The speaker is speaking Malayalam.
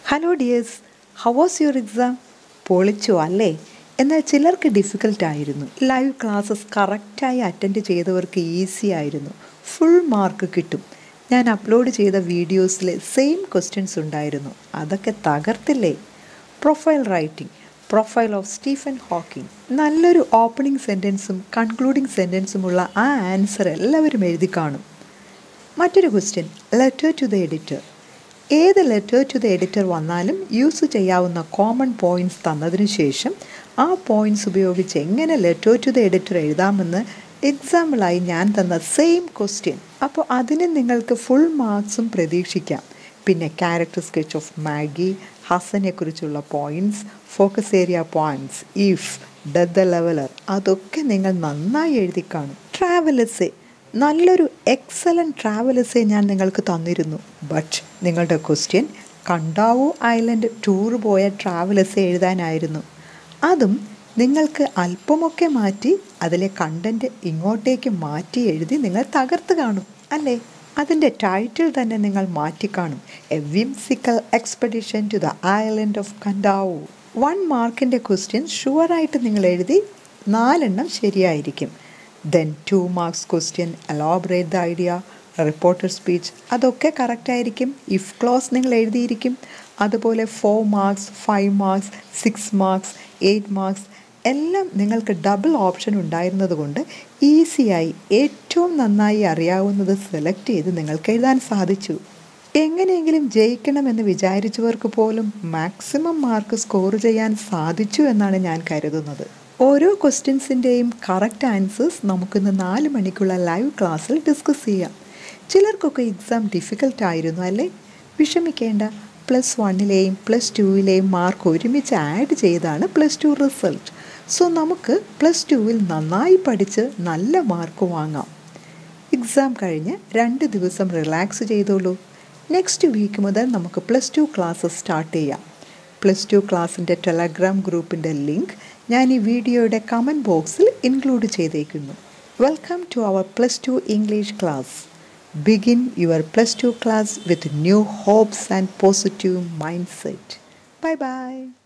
hello dears how was your exam പൊളിച്ചു അല്ലേ എന്നാൽ ചിലർക്ക് ഡിഫിക്കൽട്ട് ആയിരുന്നു ലൈവ് ക്ലാസ്സസ് കറക്റ്റായി അറ്റൻഡ് ചെയ്തവർക്ക് ഈസി ആയിരുന്നു ഫുൾ മാർക്ക് കിട്ടും ഞാൻ അപ്ലോഡ് ചെയ്ത വീഡിയോസിൽ സെയിം ക്വസ്റ്റ്യൻസ് ഉണ്ടായിരുന്നു അതൊക്കെ തകർത്തില്ലേ profile writing profile of Stephen Hawking നല്ലൊരു ഓപ്പണിംഗ് സെൻറ്റൻസും കൺക്ലൂഡിംഗ് സെൻറ്റൻസുമുള്ള ആ ആൻസർ എല്ലാവരും എഴുതി കാണും മറ്റൊരു question letter to the editor ഏത് ലെറ്റർ ടു ദ എഡിറ്റർ വന്നാലും യൂസ് ചെയ്യാവുന്ന കോമൺ പോയിൻറ്റ്സ് തന്നതിന് ശേഷം ആ പോയിൻറ്റ്സ് ഉപയോഗിച്ച് എങ്ങനെ ലെറ്റർ ടു ദ എഡിറ്റർ എഴുതാമെന്ന് എക്സാമ്പിളായി ഞാൻ തന്ന സെയിം ക്വസ്റ്റ്യൻ അപ്പോൾ അതിന് നിങ്ങൾക്ക് ഫുൾ മാർക്സും പ്രതീക്ഷിക്കാം പിന്നെ ക്യാരക്ടർ സ്കെച്ച് ഓഫ് മാഗി ഹസനെക്കുറിച്ചുള്ള points focus area points if death the leveller അതൊക്കെ നിങ്ങൾ നന്നായി എഴുതി കാണും ട്രാവലസേ നല്ലൊരു എക്സലൻറ്റ് ട്രാവലസേ ഞാൻ നിങ്ങൾക്ക് തന്നിരുന്നു ബട്ട് നിങ്ങളുടെ ക്വസ്റ്റ്യൻ കണ്ടാവു ഐലൻഡ് ടൂർ പോയ ട്രാവലസേ എഴുതാനായിരുന്നു അതും നിങ്ങൾക്ക് അല്പമൊക്കെ മാറ്റി അതിലെ കണ്ടൻറ്റ് ഇങ്ങോട്ടേക്ക് മാറ്റി എഴുതി നിങ്ങൾ തകർത്ത് കാണും അല്ലേ അതിൻ്റെ ടൈറ്റിൽ തന്നെ നിങ്ങൾ മാറ്റിക്കാണും a whimsical expedition to the island of Kandavu one മാർക്കിൻ്റെ ക്വസ്റ്റ്യൻ ഷുവറായിട്ട് നിങ്ങൾ എഴുതി നാലെണ്ണം ശരിയായിരിക്കും then two marks question elaborate the idea reporter speech അതൊക്കെ കറക്റ്റായിരിക്കും ഇഫ് ക്ലോസ് നിങ്ങൾ എഴുതിയിരിക്കും അതുപോലെ four marks five marks six marks eight marks എല്ലാം നിങ്ങൾക്ക് ഡബിൾ ഓപ്ഷൻ ഉണ്ടായിരുന്നത് കൊണ്ട് ഈസിയായി ഏറ്റവും നന്നായി അറിയാവുന്നത് സെലക്ട് ചെയ്ത് നിങ്ങൾക്ക് എഴുതാൻ സാധിച്ചു എങ്ങനെയെങ്കിലും ജയിക്കണമെന്ന് വിചാരിച്ചവർക്ക് പോലും മാക്സിമം മാർക്ക് സ്കോർ ചെയ്യാൻ സാധിച്ചു എന്നാണ് ഞാൻ കരുതുന്നത് ഓരോ ക്വസ്റ്റ്യൻസിൻ്റെയും കറക്റ്റ് ആൻസേഴ്സ് നമുക്കിന്ന് നാല് മണിക്കുള്ള ലൈവ് ക്ലാസ്സിൽ ഡിസ്കസ് ചെയ്യാം ചിലർക്കൊക്കെ എക്സാം ഡിഫിക്കൽട്ട് ആയിരുന്നു അല്ലേ വിഷമിക്കേണ്ട പ്ലസ് വണ്ണിലെയും പ്ലസ് ടുവിലെയും മാർക്ക് ഒരുമിച്ച് ആഡ് ചെയ്താണ് പ്ലസ് ടു റിസൾട്ട് സോ നമുക്ക് പ്ലസ് ടുവിൽ നന്നായി പഠിച്ച് നല്ല മാർക്ക് വാങ്ങാം എക്സാം കഴിഞ്ഞ് രണ്ട് ദിവസം റിലാക്സ് ചെയ്തോളൂ നെക്സ്റ്റ് വീക്ക് മുതൽ നമുക്ക് പ്ലസ് ടു ക്ലാസ്സസ് സ്റ്റാർട്ട് ചെയ്യാം പ്ലസ് ടു ക്ലാസ്സിൻ്റെ ടെലഗ്രാം ഗ്രൂപ്പിൻ്റെ ലിങ്ക് ഞാൻ ഈ വീഡിയോയുടെ കമൻറ്റ് ബോക്സിൽ ഇൻക്ലൂഡ് ചെയ്തേക്കുന്നു welcome to our plus two English class begin your plus 2 class with new hopes and positive mindset bye bye